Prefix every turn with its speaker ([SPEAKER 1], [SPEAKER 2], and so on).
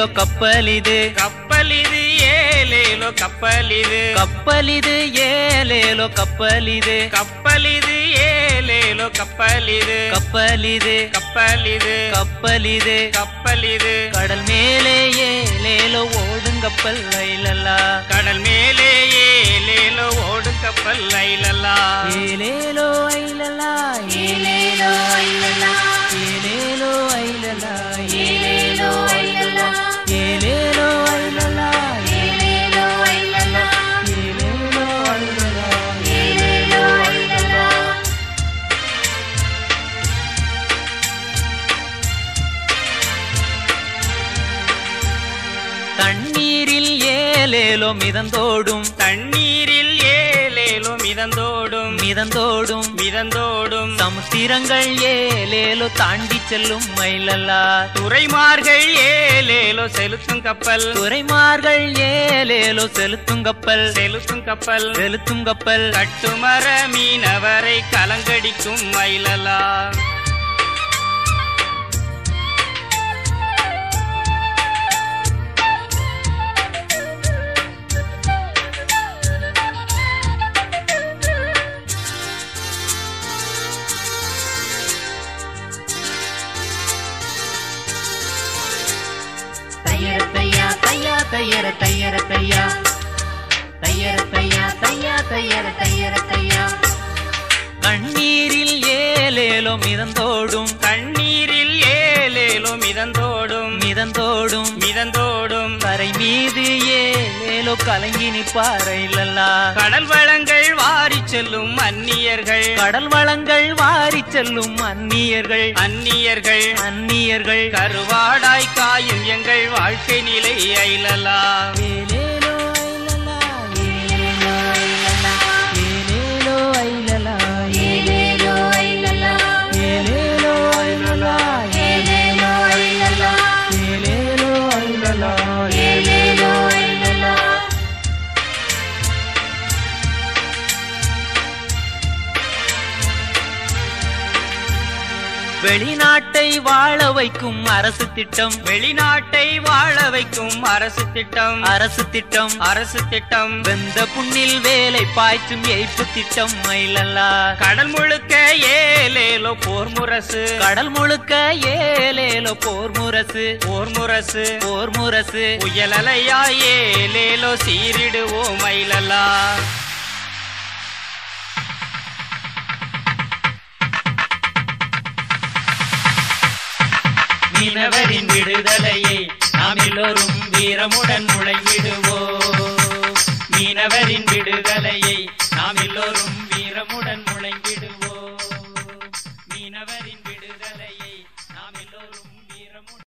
[SPEAKER 1] ஏலேலோ கப்பலிது
[SPEAKER 2] கப்பலிது ஏலேலோ கப்பலிது
[SPEAKER 1] கப்பலிது ஏலேலோ கப்பலிது
[SPEAKER 2] கப்பலிது ஏலேலோ கப்பலிது
[SPEAKER 1] கப்பலிது
[SPEAKER 2] கப்பலிது
[SPEAKER 1] கப்பலிது
[SPEAKER 2] கப்பலிது
[SPEAKER 1] கடல் மேலே ஏலேலோ ஓடும் கப்பல் ஐலல்லா
[SPEAKER 2] கடல் மேலே ஏலேலோ ஓடும் கப்பல் ஐலல்லா
[SPEAKER 1] ஏலேலோ ஐலல்லா ஏலேலோ ஐலல்லா ஏலேலோ ஐலல்லா ஏலேலோ ஐலல்லா ஏலேலோ ஐலல்லா ஏலேலோ ஐலல்லா ஏலேலோ ஐலல்லா ஏலேலோ ஐலல்லா தண்ணீரில் ஏலேலோ மிதந்தோடும்
[SPEAKER 2] தண்ணீரில் ஏலேலோ மிதந்தோடும்
[SPEAKER 1] மிதந்தோடும்
[SPEAKER 2] மிதந்தோடும்
[SPEAKER 1] சமுத்திரங்கள் ஏலேலோ தாண்டி செல்லும் மயிலல்லா
[SPEAKER 2] துறைமார்கள் ஏலேலோ செலுத்தும் கப்பல்
[SPEAKER 1] துறைமார்கள் ஏலேலோ செலுத்தும் கப்பல்
[SPEAKER 2] செலுத்தும் கப்பல்
[SPEAKER 1] செலுத்தும் கப்பல்
[SPEAKER 2] கட்டுமர மீனவரை கலங்கடிக்கும் மயிலலா
[SPEAKER 1] தையர தையா தையா தையர தையர தையா தையர தையா தையா தையர தையர தையா கண்ணீரில் ஏலேலோ மிதந்தோடும்
[SPEAKER 2] கண்ணீரில் ஏலேலோ மிதந்தோடும்
[SPEAKER 1] மிதந்தோடும்
[SPEAKER 2] மிதந்தோடும்
[SPEAKER 1] கரை மீது ஏலேலோ கலங்கி நிற்பாரைலல்லா
[SPEAKER 2] கடல் வளங்கள் வாரி செல்லும் அந்நியர்கள்
[SPEAKER 1] கடல் வளங்கள் வாரி செல்லும் அந்நியர்கள்
[SPEAKER 2] அந்நியர்கள்
[SPEAKER 1] அந்நியர்கள்
[SPEAKER 2] கருவாடாய் காயும் எங்கள் வாழ்க்கை நிலை ஐலலா
[SPEAKER 1] ஏலேலோ ஐலலா ஏலேலோ ஐலலா ஏலேலோ ஐலலா ஏலேலோ ஐலலா ஏலேலோ ஐலலா ஏலேலோ ஐலலா ஏலேலோ ஐலலா ஏலேலோ ஐலலா வெளிநாட்டை வாழ வைக்கும் அரசு திட்டம்
[SPEAKER 2] வெளிநாட்டை வாழ வைக்கும் அரசு திட்டம்
[SPEAKER 1] அரசு திட்டம்
[SPEAKER 2] அரசு திட்டம்
[SPEAKER 1] வெந்த புண்ணில் வேலை பாய்ச்சும் எய்ப்பு திட்டம் மயிலல்லா
[SPEAKER 2] கடல் முழுக்க ஏலேலோ போர் முரசு
[SPEAKER 1] கடல் முழுக்க ஏலேலோ போர் முரசு
[SPEAKER 2] போர் முரசு
[SPEAKER 1] போர் முரசு
[SPEAKER 2] புயலலையா ஏலேலோ சீரிடுவோம் மயிலலா
[SPEAKER 1] மீனவரின் விடுதலையை நாம் எல்லோரும் வீரமுடன் முழங்கிடுவோம்